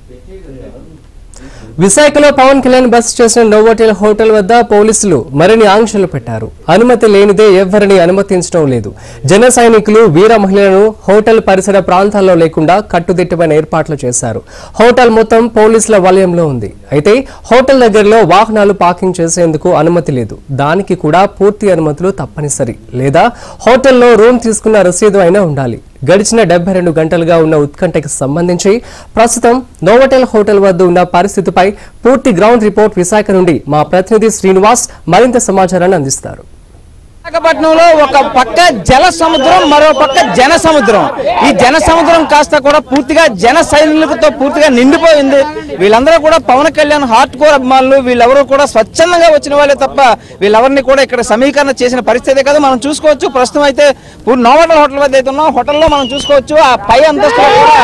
విశాఖలో పవన్ కళ్యాణ్ బస చేసిన నోవోటెల్ హోటల్ వద్ద పోలీసులు మరిన్ని ఆంక్షలు పెట్టారు అనుమతి లేనిదే ఎవ్వరిని అనుమతించడం లేదు జన సైనికులు వీర మహిళలను హోటల్ పరిసర ప్రాంతాల్లో లేకుండా కట్టుదిట్టమైన ఏర్పాట్లు చేశారు హోటల్ మొత్తం పోలీసుల వలయంలో ఉంది అయితే హోటల్ దగ్గరలో వాహనాలు పార్కింగ్ చేసేందుకు అనుమతి లేదు దానికి కూడా పూర్తి అనుమతులు తప్పనిసరి లేదా హోటల్లో రూమ్ తీసుకున్న రసీదు అయినా ఉండాలి గడిచిన డెబ్బై రెండు గంటలుగా ఉన్న ఉత్కంఠకి సంబంధించి ప్రస్తుతం నోవటెల్ హోటల్ వద్ద ఉన్న పరిస్థితిపై పూర్తి గ్రౌండ్ రిపోర్ట్ విశాఖ నుండి మా ప్రతినిధి శ్రీనివాస్ మరింత సమాచారాన్ని అందిస్తారు విశాఖపట్నంలో ఒక పక్క జల సముద్రం మరో పక్క జన సముద్రం ఈ జన సముద్రం కాస్త కూడా పూర్తిగా జన సైనికులతో పూర్తిగా నిండిపోయింది వీళ్ళందరూ కూడా పవన్ కళ్యాణ్ హార్ట్ కోర్ అభిమానులు వీళ్ళెవరూ కూడా స్వచ్ఛందంగా వచ్చిన వాళ్ళే తప్ప వీళ్ళెవరిని కూడా ఇక్కడ సమీకరణ చేసిన పరిస్థితి కాదు మనం చూసుకోవచ్చు ప్రస్తుతం అయితే పూర్ నోవటల్ హోటల్ వద్ద అయితే ఉన్నాం హోటల్లో మనం చూసుకోవచ్చు ఆ పై అంతస్తులో కూడా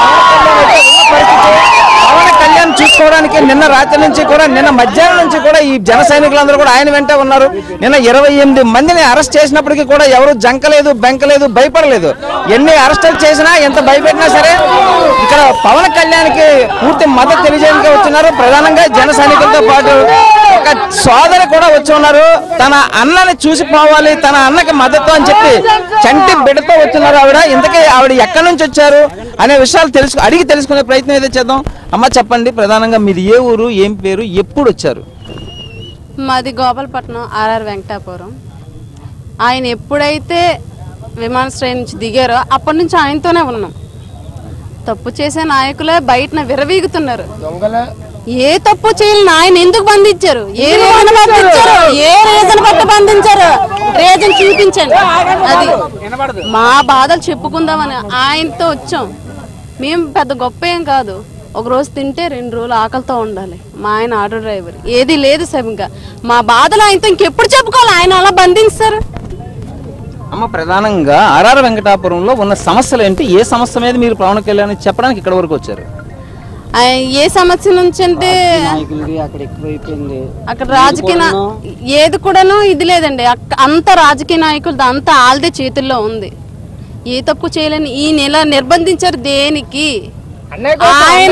పవన్ కళ్యాణ్ అయితే ఉన్న పరిస్థితి పవన్ కళ్యాణ్ చూసుకోవడానికి నిన్న రాత్రి నుంచి కూడా నిన్న మధ్యాహ్నం నుంచి కూడా ఈ జన సైనికులందరూ కూడా ఆయన వెంటే ఉన్నారు నిన్న ఇరవై ఎనిమిది మందిని అరెస్ట్ చేసినప్పటికీ కూడా ఎవరు జంకలేదు బెంకలేదు భయపడలేదు ఎన్ని అరెస్టులు చేసినా ఎంత భయపెట్టినా సరే ఇక్కడ పవన్ కళ్యాణ్కి పూర్తి మద్దతు తెలియజేయడానికి వచ్చినారు ప్రధానంగా జన సైనికులతో పాటు ఒక సోదరి కూడా వచ్చి ఉన్నారు తన అన్నని చూసి పోవాలి తన అన్నకి మద్దతు అని చెప్పి చంటి బిడ్డతో వచ్చినారు ఆవిడ ఇంతకీ ఆవిడ ఎక్కడి నుంచి వచ్చారు అనే విషయాలు తెలుసు అడిగి తెలుసుకునే ప్రయత్నం ఏదో చేద్దాం అమ్మ చెప్పండి ప్రధానంగా మీది ఏ ఊరు ఏం పేరు ఎప్పుడు వచ్చారు మాది గోపాలపట్నం ఆర్ఆర్ వెంకటాపురం ఆయన ఎప్పుడైతే విమానాశ్రయం నుంచి దిగారో అప్పటి నుంచి ఆయనతోనే ఉన్నాం తప్పు చేసే నాయకులే బయటన విరవీగుతున్నారు ఏ తప్పు చేయలేని ఆయన ఎందుకు బంధించారు ఏ రీజన్ బంధించారు ఏ రీజన్ బట్టి బంధించారు రీజన్ చూపించండి అది మా బాధలు చెప్పుకుందామని ఆయనతో వచ్చాం మేము పెద్ద గొప్ప ఏం కాదు ఒక రోజు తింటే రెండు రోజులు ఆకలితో ఉండాలి మా ఆయన ఆటో డ్రైవర్ ఏది లేదు సరిగ్గా మా బాధలు ఆయనతో ఇంకెప్పుడు చెప్పుకోవాలి ఆయన అలా బంధిస్తారు అమ్మ ప్రధానంగా ఆర్ఆర్ వెంకటాపురంలో ఉన్న సమస్యలు ఏంటి ఏ సమస్య మీద మీరు పవన్ కళ్యాణ్ చెప్పడానికి ఇక్కడ వరకు వచ్చారు ఆయన ఏ సమస్య నుంచి అంటే అక్కడ ఎక్కువైపోయింది అక్కడ రాజకీయ నా- ఏది కూడాను ఇది లేదండి అక్క- అంత రాజకీయ నాయకులది అంత ఆల్దే చేతుల్లో ఉంది ఏ తప్పు చేయలేని ఈ నెల నిర్బంధించారు దేనికి ఆయన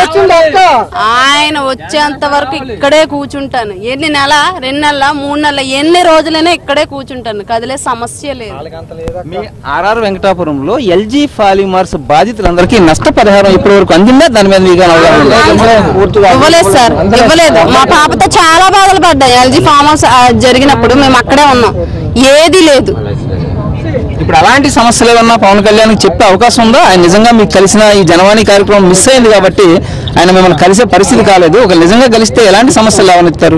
ఆయన వచ్చేంత వరకు ఇక్కడే కూర్చుంటాను ఎన్ని నెల రెండు నెలల మూడు నెలల ఎన్ని రోజులైనా ఇక్కడే కూర్చుంటాను కదిలే సమస్య లేదు మీ ఆర్ఆర్ వెంకటాపురంలో ఎల్జీ ఫాలిమార్స్ బాధితులందరికీ నష్టపరిహారం ఇప్పటి వరకు అందిందా దాని మీద మీకు అవగాహన ఉందా? ఇవ్వలేదు సార్ ఇవ్వలేదు మా పాపతో చాలా బాధలు పడ్డాయి ఎల్జీ ఫామ్ హౌస్ ఆ, జరిగినప్పుడు మేము అక్కడే ఉన్నాం ఏది లేదు ఇప్పుడు అలాంటి సమస్యలు ఏమన్నా పవన్ కళ్యాణ్ చెప్పే అవకాశం ఉందా ఆయన నిజంగా మీకు కలిసిన ఈ జనవాణి కార్యక్రమం మిస్ అయింది కాబట్టి ఆయన మిమ్మల్ని కలిసే పరిస్థితి కాలేదు ఒక నిజంగా కలిస్తే ఎలాంటి సమస్యలు లేవనెత్తారు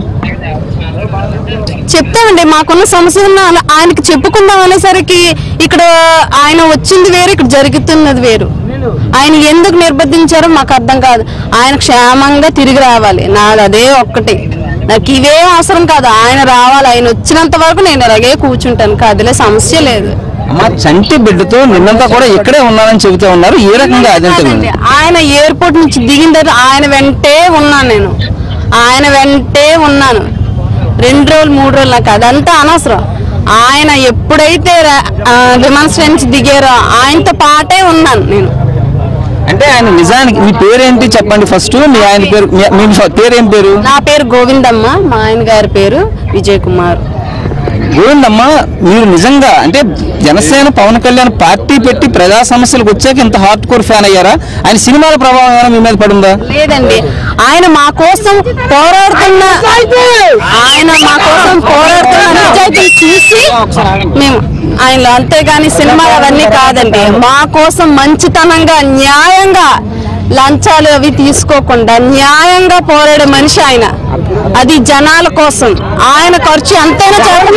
చెప్తామండి మాకున్న సమస్య ఉన్న అలా ఆయనకి చెప్పుకుందాం అనేసరికి ఇక్కడ ఆయన వచ్చింది వేరు ఇక్కడ జరుగుతున్నది వేరు ఆయన ఎందుకు నిర్బంధించారో మాకు అర్థం కాదు ఆయన క్షేమంగా తిరిగి రావాలి నాది అదే ఒక్కటి నాకు ఇవే అవసరం కాదు ఆయన రావాలి ఆయన వచ్చినంత వరకు నేను ఇలాగే కూర్చుంటాను కదిలే సమస్య లేదు అమ్మ చంటి బిడ్డతో నిన్నంతా కూడా ఇక్కడే ఉన్నానని చెబుతూ ఉన్నారు ఏ రకంగా అదంతా కాదండి, ఆయన ఎయిర్పోర్ట్ నుంచి దిగిన తర్వాత ఆయన వెంటే ఉన్నాను నేను ఆయన వెంటే ఉన్నాను రెండు రోజులు మూడు రోజులు నాకు అదంతా అనవసరం ఆయన ఎప్పుడైతే రా- ఆ, విమానాశ్రయం నుంచి దిగారో ఆయనతో పాటే ఉన్నాను నేను అంటే ఆయన నిజానికి మీ పేరేంటి చెప్పండి ఫస్ట్ మీ ఆయన పేరు మీ- మీ పేరు ఏం పేరు నా పేరు గోవిందమ్మ మా ఆయన గారి పేరు విజయ్ కుమార్ గోవిందమ్మ మీరు నిజంగా అంటే జనసేన పవన్ కళ్యాణ్ పార్టీ పెట్టి ప్రజా సమస్యలకు వచ్చాక ఇంత హార్డ్ కోర్ ఫ్యాన్ అయ్యారా ఆయన సినిమాల ప్రభావం ఏమైనా మీ మీద పడుందా లేదండి ఆయన మా కోసం పోరాడుతున్న ఆయన మా కోసం పోరాడుతున్న నిజాయితీ చూసి మేము ఆయనలో అంతేగాని సినిమాలు అవన్నీ కాదండి మా కోసం మంచితనంగా న్యాయంగా లంచాలు అవి తీసుకోకుండా న్యాయంగా పోరాడే మనిషి ఆయన అది జనాల కోసం ఆయన ఖర్చు ఎంతైనా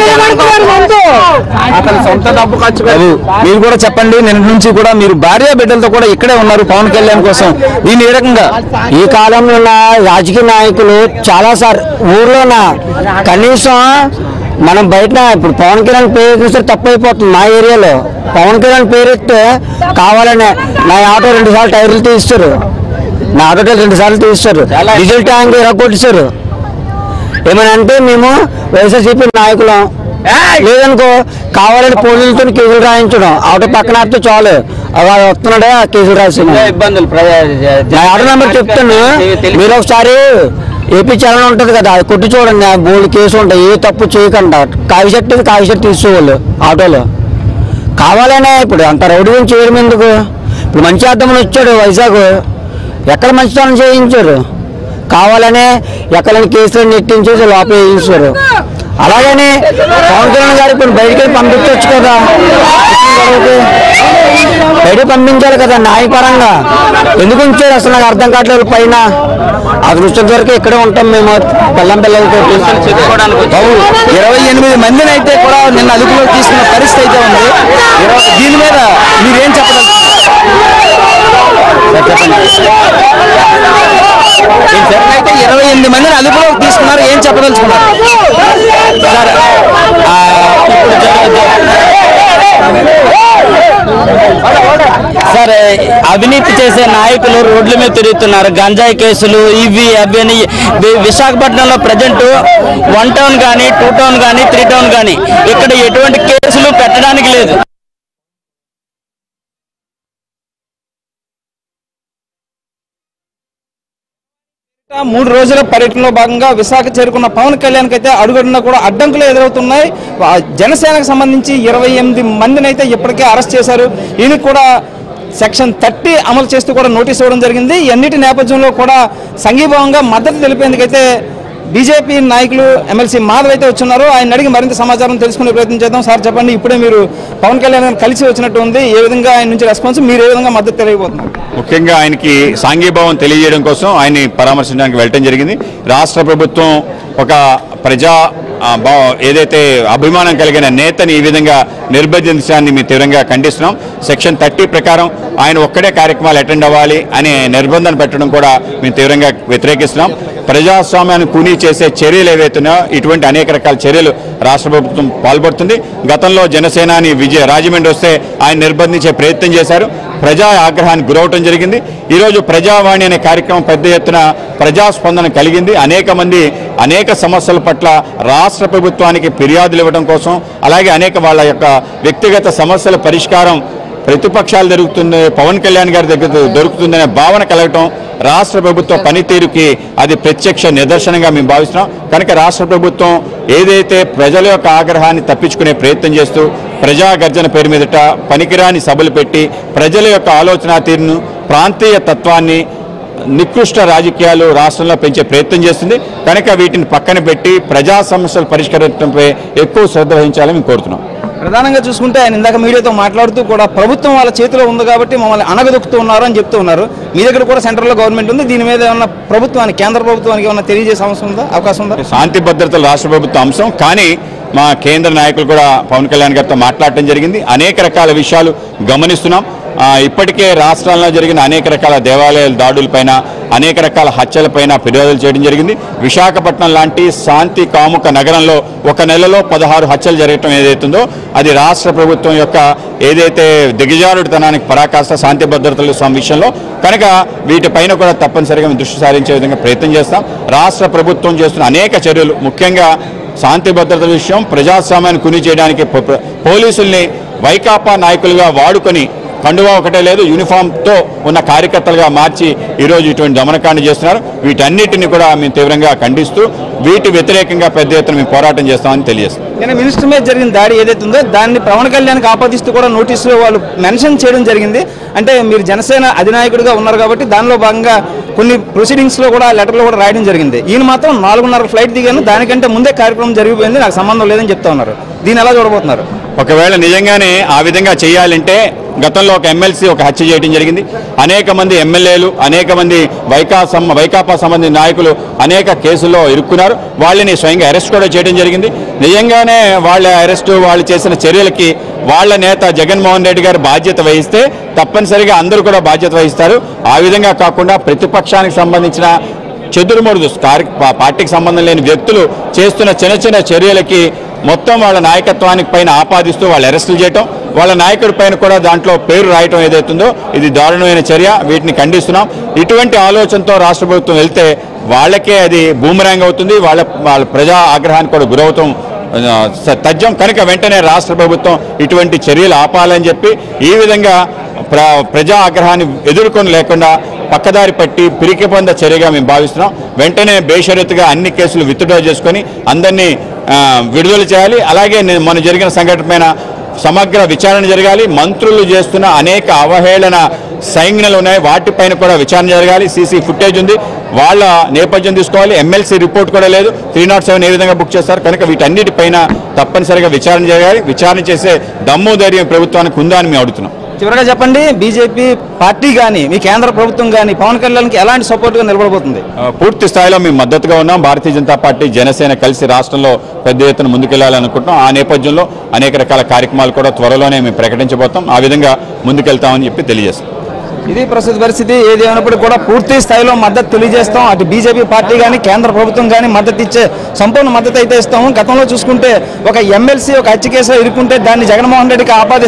బాబు, మీరు కూడా చెప్పండి నిన్న నుంచి కూడా మీరు భార్య బిడ్డలతో కూడా ఇక్కడే ఉన్నారు పవన్ కళ్యాణ్ కోసం దీన్ని ఏ రకంగా ఈ కాలంలో ఉన్న రాజకీయ నాయకులు చాలా సార్ ఊర్లోన కనీసం మనం బయట ఇప్పుడు పవన్ కళ్యాణ్ పేరు చూస్తే తప్పు అయిపోతుంది మా ఏరియాలో పవన్ కళ్యాణ్ పేరు ఎత్తే కావాలనే నా ఆటో రెండు సార్లు టైర్లు తీస్తారు నా ఆటో రెండు సార్లు తీస్తారు డీజిల్ ట్యాంక్ కొట్టిస్తారు ఏమని అంటే మేము వైఎస్ఆర్సీపీ నాయకులం లేదనుకో కావాలని పోలీసులతో కేసులు రాయించడం ఆటో పక్కన ఆపితే చాలు అలా వస్తున్నాడే ఆ కేసులు రాసింది ఇబ్బందులు నా ఆర్డర్ నెంబర్ చెప్తాను మీరు ఒకసారి ఏపీ చలన ఉంటుంది కదా అది కొట్టి చూడండి ఆ బోర్డు కేసు ఉంటాయి ఏ తప్పు చేయకుండా కావి షర్ట్ ఇది కావి షర్ట్ తీసుకోవాలి ఆటోలో కావాలనే ఇప్పుడు అంత రౌడీ చేయడం ఎందుకు ఇప్పుడు మంచి అర్థమని వచ్చాడు వైజాగ్ ఎక్కడ మంచితనం చేయించారు కావాలనే ఎక్కడైనా కేసులు నెట్టించేసి లోపల వేయించారు అలాగని పవన్ కళ్యాణ్ గారు ఇప్పుడు బయటికి వెళ్ళి పంపించవచ్చు కదా బయటికి పంపించాలి కదా న్యాయపరంగా ఎందుకు ఉంచారు అసలు నాకు అర్థం కావట్లేదు పైన అదృష్టం వరకు ఇక్కడే ఉంటాం మేము పిల్లం పిల్లలతో ఇరవై ఎనిమిది మందిని అయితే కూడా నిన్న అదుపులో తీసుకున్న పరిస్థితి అయితే ఉంది ఇరవై- దీని మీద మీరేం చెప్పదలుచుకున్నారు అయితే ఇరవై ఎనిమిది మందిని అదుపులో తీసుకున్నారు ఏం చెప్పదలుచుకున్నారు సార్ ఆ, ఇప్పుడు జ- సార్ అవినీతి చేసే నాయకులు రోడ్ల మీద తిరుగుతున్నారు గంజాయి కేసులు ఇవి అవి అని వి- విశాఖపట్నంలో ప్రజెంట్ వన్ టౌన్ కానీ టూ టౌన్ కానీ త్రీ టౌన్ కానీ ఇక్కడ ఎటువంటి కేసులు పెట్టడానికి లేదు మూడు రోజుల పర్యటనలో భాగంగా విశాఖ చేరుకున్న పవన్ కళ్యాణ్ అయితే అడుగడున్నా కూడా అడ్డంకులు ఎదురవుతున్నాయి ఆ జనసేనకు సంబంధించి ఇరవై ఎనిమిది మందిని అయితే ఇప్పటికే అరెస్ట్ చేశారు ఈయనకి కూడా సెక్షన్ థర్టీ అమలు చేస్తూ కూడా నోటీస్ ఇవ్వడం జరిగింది ఎన్నిటి నేపథ్యంలో కూడా సంఘీభావంగా మద్దతు తెలిపేందుకైతే బీజేపీ నాయకులు ఎమ్మెల్సీ మాధవ్ అయితే వచ్చున్నారు ఆయన అడిగి మరింత సమాచారం తెలుసుకునే ప్రయత్నం చేద్దాం సార్ చెప్పండి ఇప్పుడే మీరు పవన్ కళ్యాణ్ గారిని కలిసి వచ్చినట్టు ఉంది ఏ విధంగా ఆయన నుంచి రెస్పాన్స్ మీరు ఏ విధంగా మద్దతు తెలియబోతున్నారు ముఖ్యంగా ఆయనకి సాంఘీభావం తెలియజేయడం కోసం ఆయన్ని పరామర్శించడానికి వెళ్ళటం జరిగింది రాష్ట్ర ప్రభుత్వం ఒక ప్రజా ఆ, భావ- ఏదైతే అభిమానం కలిగిన నేతని ఈ విధంగా నిర్బంధించడాన్ని మేము తీవ్రంగా ఖండిస్తున్నాం సెక్షన్ థర్టీ ప్రకారం ఆయన ఒక్కడే కార్యక్రమాలు అటెండ్ అవ్వాలి అనే నిర్బంధన పెట్టడం కూడా మేము తీవ్రంగా వ్యతిరేకిస్తున్నాం ప్రజాస్వామ్యాన్ని కూనీ చేసే చర్యలు ఏవైతున్నాయో ఇటువంటి అనేక రకాల చర్యలు రాష్ట్ర ప్రభుత్వం పాల్పడుతుంది గతంలో జనసేనాని విజయ రాజమండ్రి వస్తే ఆయన నిర్బంధించే ప్రయత్నం చేశారు ప్రజా ఆగ్రహానికి గురవటం జరిగింది ఈరోజు ప్రజావాణి అనే కార్యక్రమం పెద్ద ఎత్తున ప్రజాస్పందన కలిగింది అనేక మంది అనేక సమస్యల పట్ల రాష్ట్ర ప్రభుత్వానికి ఫిర్యాదులు ఇవ్వడం కోసం అలాగే అనేక వాళ్ళ యొక్క వ్యక్తిగత సమస్యల పరిష్కారం ప్రతిపక్షాలు దొరుకుతుంది పవన్ కళ్యాణ్ గారి దగ్గర దొరుకుతుందనే భావన కలగటం రాష్ట్ర ప్రభుత్వ పనితీరుకి అది ప్రత్యక్ష నిదర్శనంగా మేము భావిస్తున్నాం కనుక రాష్ట్ర ప్రభుత్వం ఏదైతే ప్రజల యొక్క ఆగ్రహాన్ని తప్పించుకునే ప్రయత్నం చేస్తూ ప్రజా గర్జన పేరు మీదట పనికిరాని సభలు పెట్టి ప్రజల యొక్క ఆలోచన తీరును ప్రాంతీయ తత్వాన్ని నికృష్ట రాజకీయాలు రాష్ట్రంలో పెంచే ప్రయత్నం చేస్తుంది కనుక వీటిని పక్కన పెట్టి ప్రజా సమస్యలు పరిష్కరించడంపై ఎక్కువ శ్రద్ధ వహించాలని మేము కోరుతున్నాం ప్రధానంగా చూసుకుంటే ఆయన ఇందాక మీడియాతో మాట్లాడుతూ కూడా ప్రభుత్వం వాళ్ళ చేతిలో ఉంది కాబట్టి మమ్మల్ని అనగదొక్కుతూ ఉన్నారు అని చెప్తూ ఉన్నారు మీ దగ్గర కూడా సెంట్రల్లో గవర్నమెంట్ ఉంది దీని మీద ఏమన్నా ప్రభుత్వానికి కేంద్ర ప్రభుత్వానికి ఏమన్నా తెలియజేసే అవసరం ఉందా అవకాశం ఉందా శాంతి భద్రతలు రాష్ట్ర ప్రభుత్వ అంశం కానీ మా కేంద్ర నాయకులు కూడా పవన్ కళ్యాణ్ గారితో మాట్లాడటం జరిగింది అనేక రకాల విషయాలు గమనిస్తున్నాం ఆ, ఇప్పటికే రాష్ట్రాల్లో జరిగిన అనేక రకాల దేవాలయాల దాడులపైన అనేక రకాల హత్యలపైన ఫిర్యాదులు చేయడం జరిగింది విశాఖపట్నం లాంటి శాంతి కాముక నగరంలో ఒక నెలలో పదహారు హత్యలు జరగటం ఏదైతుందో అది రాష్ట్ర ప్రభుత్వం యొక్క ఏదైతే దిగజారుడితనానికి పరాకాష్ట శాంతి భద్రతల స్వామి విషయంలో కనుక వీటిపైన కూడా తప్పనిసరిగా మేము దృష్టి సారించే విధంగా ప్రయత్నం చేస్తాం రాష్ట్ర ప్రభుత్వం చేస్తున్న అనేక చర్యలు ముఖ్యంగా శాంతి భద్రతల విషయం ప్రజాస్వామ్యాన్ని కుని చేయడానికి పో- పో- పోలీసుల్ని వైకాపా నాయకులుగా వాడుకొని కండువా ఒకటే లేదు యూనిఫామ్తో ఉన్న కార్యకర్తలుగా మార్చి ఈరోజు ఇటువంటి దమనకాండ చేస్తున్నారు వీటన్నిటిని కూడా మేము తీవ్రంగా ఖండిస్తూ వీటి వ్యతిరేకంగా పెద్ద ఎత్తున మేము పోరాటం చేస్తామని తెలియజేస్తాం నేను మినిస్టర్ మీద జరిగిన దాడి ఏదైతే ఉందో దాన్ని పవన్ కళ్యాణ్కి ఆపాదిస్తూ కూడా నోటీసులో వాళ్ళు మెన్షన్ చేయడం జరిగింది అంటే మీరు జనసేన అధినాయకుడిగా ఉన్నారు కాబట్టి దానిలో భాగంగా కొన్ని ప్రొసీడింగ్స్లో కూడా లెటర్లో కూడా రాయడం జరిగింది ఈయన మాత్రం నాలుగున్నర ఫ్లైట్ దిగాను దానికంటే ముందే కార్యక్రమం జరిగిపోయింది నాకు సంబంధం లేదని చెప్తా ఉన్నారు దీన్ని ఎలా చూడబోతున్నారు ఒకవేళ నిజంగానే ఆ విధంగా చేయాలంటే గతంలో ఒక ఎమ్మెల్సీ ఒక హత్య చేయడం జరిగింది అనేక మంది ఎమ్మెల్యేలు అనేక మంది వైకా సమ్ వైకాపా సంబంధించిన నాయకులు అనేక కేసుల్లో ఇరుక్కున్నారు వాళ్ళని స్వయంగా అరెస్ట్ కూడా చేయడం జరిగింది నిజంగానే వాళ్ళ అరెస్టు వాళ్ళు చేసిన చర్యలకి వాళ్ళ నేత జగన్మోహన్ రెడ్డి గారు బాధ్యత వహిస్తే తప్పనిసరిగా అందరూ కూడా బాధ్యత వహిస్తారు ఆ విధంగా కాకుండా ప్రతిపక్షానికి సంబంధించిన చెదురుమరుదు కార్య- పా- పార్టీకి సంబంధం లేని వ్యక్తులు చేస్తున్న చిన్న చిన్న చర్యలకి మొత్తం వాళ్ళ నాయకత్వానికి పైన ఆపాదిస్తూ వాళ్ళు అరెస్టులు చేయటం వాళ్ళ నాయకుడి పైన కూడా దాంట్లో పేరు రాయటం ఏదైతుందో ఇది దారుణమైన చర్య వీటిని ఖండిస్తున్నాం ఇటువంటి ఆలోచనతో రాష్ట్ర ప్రభుత్వం వెళ్తే వాళ్ళకే అది బూమరాంగ్ అవుతుంది వాళ్ళ వాళ్ళ ప్రజా ఆగ్రహానికి కూడా గురవుతాం ఆ, స- తథ్యం కనుక వెంటనే రాష్ట్ర ప్రభుత్వం ఇటువంటి చర్యలు ఆపాలని చెప్పి ఈ విధంగా ప్ర ప్రజా ఆగ్రహాన్ని ఎదుర్కొని లేకుండా పక్కదారి పట్టి పిరికి పొంద చర్యగా మేము భావిస్తున్నాం వెంటనే బేషరతుగా అన్ని కేసులు విత్డ్రా చేసుకొని అందరినీ ఆ, విడుదల చేయాలి అలాగే నేను మొన్న జరిగిన సంఘటన పైన సమగ్ర విచారణ జరగాలి మంత్రులు చేస్తున్న అనేక అవహేళన సంజ్ఞలు ఉన్నాయి వాటిపైన కూడా విచారణ జరగాలి సీసీ ఫుటేజ్ ఉంది వాళ్ళ నేపథ్యం తీసుకోవాలి ఎమ్మెల్సీ రిపోర్ట్ కూడా లేదు త్రీ నాట్ సెవెన్ ఏ విధంగా బుక్ చేస్తారు కనుక వీటన్నిటిపైన తప్పనిసరిగా విచారణ జరగాలి విచారణ చేసే దమ్ము ధైర్యం ప్రభుత్వానికి ఉందా అని మేము అడుగుతున్నాం చివరగా చెప్పండి బీజేపీ పార్టీ కానీ మీ కేంద్ర ప్రభుత్వం కానీ పవన్ కళ్యాణ్కి ఎలాంటి సపోర్ట్గా నిలబడబోతుంది ఆ, పూర్తి స్థాయిలో మేము మద్దతుగా ఉన్నాం భారతీయ జనతా పార్టీ జనసేన కలిసి రాష్ట్రంలో పెద్ద ఎత్తున ముందుకెళ్లాలనుకుంటున్నాం ఆ నేపథ్యంలో అనేక రకాల కార్యక్రమాలు కూడా త్వరలోనే మేము ప్రకటించబోతాం ఆ విధంగా ముందుకెళ్తామని చెప్పి తెలియజేస్తాం ఇది ప్రస్తుత పరిస్థితి ఏది ఏమైనప్పటికీ కూడా పూర్తి స్థాయిలో మద్దతు తెలియజేస్తాం అటు బీజేపీ పార్టీ కానీ కేంద్ర ప్రభుత్వం కానీ మద్దతు ఇచ్చే సంపూర్ణ మద్దతు అయితే ఇస్తాము గతంలో చూసుకుంటే ఒక ఎమ్మెల్సీ ఒక హత్య కేసులో ఇరుక్కుంటే దాన్ని జగన్మోహన్ రెడ్డికి ఆపాదిస్తే